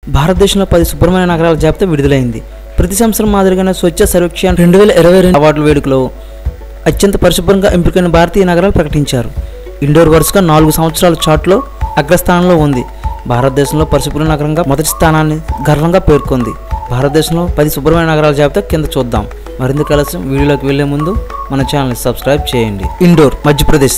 భారతదేశంలో పది శుభ్రమైన నగరాల జాబితా విడుదలైంది ప్రతి సంవత్సరం మాదిరిగానే స్వచ్ఛ సర్వేక్షణ రెండు వేల ఇరవై రెండు అవార్డుల వేడుకలో అత్యంత పరిశుభ్రంగా ఎంపికైన భారతీయ నగరాలు ప్రకటించారు ఇండోర్ వరుసగా నాలుగు సంవత్సరాల చార్ట్లో అగ్రస్థానంలో ఉంది భారతదేశంలో పరిశుభ్ర నగరంగా మొదటి స్థానాన్ని గర్వంగా పేర్కొంది భారతదేశంలో పది శుభ్రమైన నగరాల జాబితా కింద చూద్దాం మరింత కలసం వీడియోలోకి వెళ్లే ముందు మన ఛానల్ని సబ్స్క్రైబ్ చేయండి ఇండోర్ మధ్యప్రదేశ్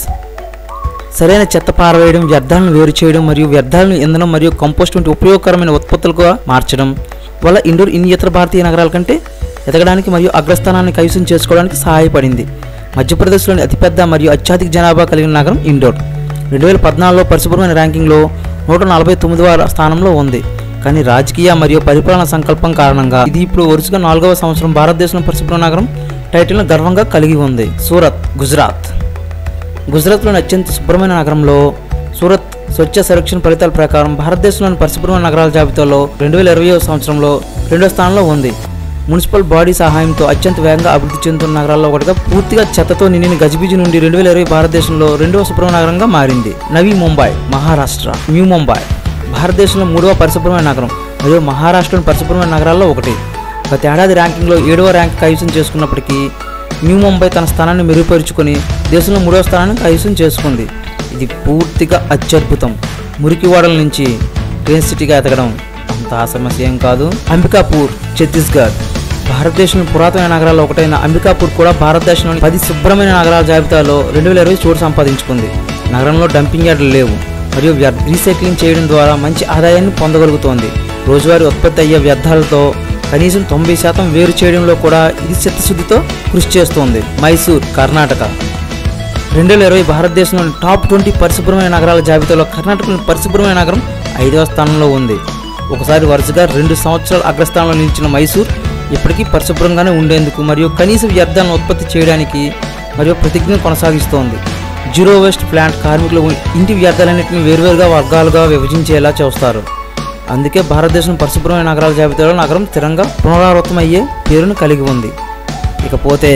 సరైన చెత్త పారవేయడం వ్యర్థాలను వేరు చేయడం మరియు వ్యర్థాలను ఇంధనం మరియు కంపోస్ట్ వంటి ఉపయోగకరమైన ఉత్పత్తులుగా మార్చడం వల్ల ఇండోర్ ఇన్ని ఇతర భారతీయ నగరాల కంటే ఎదగడానికి మరియు అగ్రస్థానాన్ని కైవసం చేసుకోవడానికి సహాయపడింది మధ్యప్రదేశ్లోని అతిపెద్ద మరియు అత్యధిక జనాభా కలిగిన నగరం ఇండోర్ రెండు వేల పద్నాలుగులో పరిశుభ్రమైన ర్యాంకింగ్లో నూట నలభై తొమ్మిదవ స్థానంలో ఉంది కానీ రాజకీయ మరియు పరిపాలన సంకల్పం కారణంగా ఇది ఇప్పుడు వరుసగా నాలుగవ సంవత్సరం భారతదేశం పరిశుభ్ర నగరం టైటిల్ను గర్వంగా కలిగి ఉంది సూరత్ గుజరాత్ గుజరాత్లోని అత్యంత శుభ్రమైన నగరంలో సూరత్ స్వచ్ఛ సర్వేక్షణ ఫలితాల ప్రకారం భారతదేశంలోని పరిశుభ్రమైన నగరాల జాబితాలో రెండు వేల ఇరవై సంవత్సరంలో రెండో స్థానంలో ఉంది మున్సిపల్ బాడీ సహాయంతో అత్యంత వేగంగా అభివృద్ధి చెందుతున్న నగరాల్లో ఒకటిగా పూర్తిగా చెత్తతో నిండిన గజిబిజి నుండి రెండు వేల ఇరవై భారతదేశంలో రెండవ శుభ్రమైన నగరంగా మారింది నవీ ముంబై మహారాష్ట్ర న్యూ ముంబై భారతదేశంలో మూడవ పరిశుభ్రమైన నగరం మరియు మహారాష్ట్రలోని పరిశుభ్రమైన నగరాల్లో ఒకటి గత ఏడాది ర్యాంకింగ్లో ఏడవ ర్యాంక్ కైవసం చేసుకున్నప్పటికీ న్యూ ముంబై తన స్థానాన్ని మెరుగుపరుచుకొని దేశంలో మూడవ స్థానాన్ని కైవసం చేసుకుంది ఇది పూర్తిగా అత్యద్భుతం మురికివాడల నుంచి గ్రీన్ సిటీగా ఎదగడం అంత సమస్య ఏం కాదు అంబికాపూర్ ఛత్తీస్గఢ్ భారతదేశంలోని పురాతన నగరాల్లో ఒకటైన అంబికాపూర్ కూడా భారతదేశంలోని పది శుభ్రమైన నగరాల జాబితాలో రెండు వేల ఇరవై చోటు సంపాదించుకుంది నగరంలో డంపింగ్ యార్డులు లేవు మరియు వ్యర్- రీసైక్లింగ్ చేయడం ద్వారా మంచి ఆదాయాన్ని పొందగలుగుతోంది రోజువారీ ఉత్పత్తి అయ్యే వ్యర్థాలతో కనీసం తొంభై శాతం వేరు చేయడంలో కూడా ఇది చిత్తశుద్ధితో కృషి చేస్తోంది మైసూర్ కర్ణాటక రెండు వేల ఇరవై భారతదేశంలోని టాప్ ట్వంటీ పరిశుభ్రమైన నగరాల జాబితాలో కర్ణాటకలోని పరిశుభ్రమైన నగరం ఐదవ స్థానంలో ఉంది ఒకసారి వరుసగా రెండు సంవత్సరాల అగ్రస్థానంలో నిలిచిన మైసూర్ ఇప్పటికీ పరిశుభ్రంగానే ఉండేందుకు మరియు కనీస వ్యర్థాలను ఉత్పత్తి చేయడానికి మరియు ప్రతిజ్ఞ కొనసాగిస్తోంది జీరో వేస్ట్ ప్లాంట్ కార్మికులు ఇంటి వ్యర్థాలన్నింటినీ వేర్వేరుగా వర్గాలుగా విభజించేలా చేస్తారు అందుకే భారతదేశం పరిశుభ్రమైన నగరాల జాబితాలో నగరం స్థిరంగా పునరావృతమయ్యే పేరును కలిగి ఉంది ఇకపోతే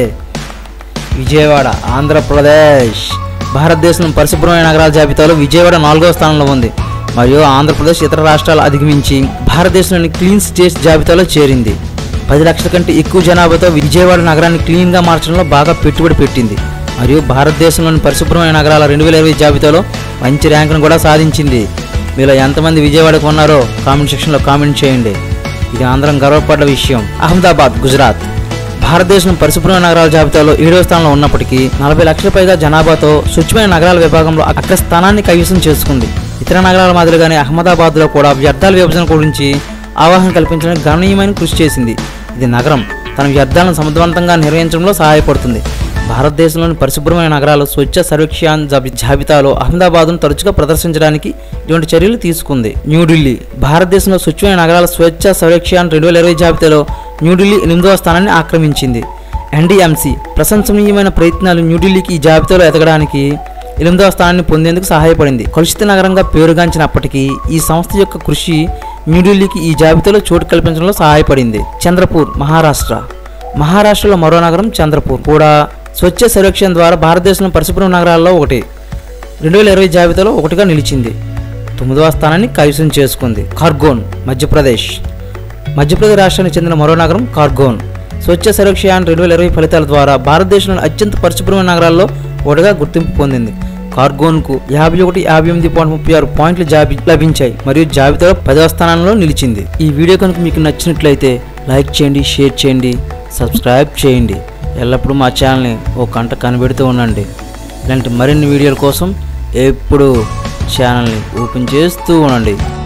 విజయవాడ ఆంధ్రప్రదేశ్ భారతదేశం పరిశుభ్రమైన నగరాల జాబితాలో విజయవాడ నాలుగవ స్థానంలో ఉంది మరియు ఆంధ్రప్రదేశ్ ఇతర రాష్ట్రాలు అధిగమించి భారతదేశంలోని క్లీన్ స్టేట్స్ జాబితాలో చేరింది పది లక్షల కంటే ఎక్కువ జనాభాతో విజయవాడ నగరాన్ని క్లీన్గా మార్చడంలో బాగా పెట్టుబడి పెట్టింది మరియు భారతదేశంలోని పరిశుభ్రమైన నగరాల రెండు వేల ఇరవై జాబితాలో మంచి ర్యాంకును కూడా సాధించింది మీలో ఎంతమంది విజయవాడకు ఉన్నారో కామెంట్ సెక్షన్లో కామెంట్ చేయండి ఇది అందరం గర్వపడ్డ విషయం అహ్మదాబాద్ గుజరాత్ భారతదేశం పరిశుభ్రమైన నగరాల జాబితాలో ఏడవ స్థానంలో ఉన్నప్పటికీ నలభై లక్షల పైగా జనాభాతో స్వచ్ఛమైన నగరాల విభాగంలో అగ్ర స్థానాన్ని కైవసం చేసుకుంది ఇతర నగరాల మాదిరిగానే అహ్మదాబాద్లో కూడా వ్యర్థాల విభజన గురించి అవగాహన కల్పించడానికి గణనీయమైన కృషి చేసింది ఇది నగరం తన వ్యర్థాలను సమర్థవంతంగా నిర్వహించడంలో సహాయపడుతుంది భారతదేశంలోని పరిశుభ్రమైన నగరాలు స్వచ్ఛ సర్వేక్షణ జాబి- జాబితాలో అహ్మదాబాద్ను తరచుగా ప్రదర్శించడానికి ఇటువంటి చర్యలు తీసుకుంది న్యూఢిల్లీ భారతదేశంలో స్వచ్ఛమైన నగరాల స్వచ్ఛ సర్వేక్షణ రెండు వేల ఇరవై జాబితాలో న్యూఢిల్లీ ఎనిమిదవ స్థానాన్ని ఆక్రమించింది ఎన్డీఎంసీ ప్రశంసనీయమైన ప్రయత్నాలు న్యూఢిల్లీకి ఈ జాబితాలో ఎదగడానికి ఎనిమిదవ స్థానాన్ని పొందేందుకు సహాయపడింది కలుషిత నగరంగా పేరుగాంచినప్పటికీ ఈ సంస్థ యొక్క కృషి న్యూఢిల్లీకి ఈ జాబితాలో చోటు కల్పించడంలో సహాయపడింది చంద్రపూర్ మహారాష్ట్ర మహారాష్ట్రలో మరో నగరం చంద్రపూర్ కూడా స్వచ్ఛ సర్వేక్షణ ద్వారా భారతదేశంలో పరిశుభ్ర నగరాల్లో ఒకటి రెండు వేల ఇరవై జాబితాలో ఒకటిగా నిలిచింది తొమ్మిదవ స్థానాన్ని కైవసం చేసుకుంది కార్గోన్ మధ్యప్రదేశ్ మధ్యప్రదేశ్ రాష్ట్రానికి చెందిన మరో నగరం కార్గోన్ స్వచ్ఛ సర్వేక్షణ రెండు వేల ఇరవై ఫలితాల ద్వారా భారతదేశంలోని అత్యంత పరిశుభ్రమైన నగరాల్లో ఒకటిగా గుర్తింపు పొందింది కార్గోన్కు యాభై ఒకటి యాభై ఎనిమిది పాయింట్ ముప్పై ఆరు పాయింట్లు జాబి లభించాయి మరియు జాబితాలో పదవ స్థానంలో నిలిచింది ఈ వీడియో కనుక మీకు నచ్చినట్లయితే లైక్ చేయండి షేర్ చేయండి సబ్స్క్రైబ్ చేయండి ఎల్లప్పుడూ మా ఛానల్ని ఓ కంట కనిపెడుతూ ఉండండి ఇలాంటి మరిన్ని వీడియోల కోసం ఎప్పుడు ఛానల్ని ఓపెన్ చేస్తూ ఉండండి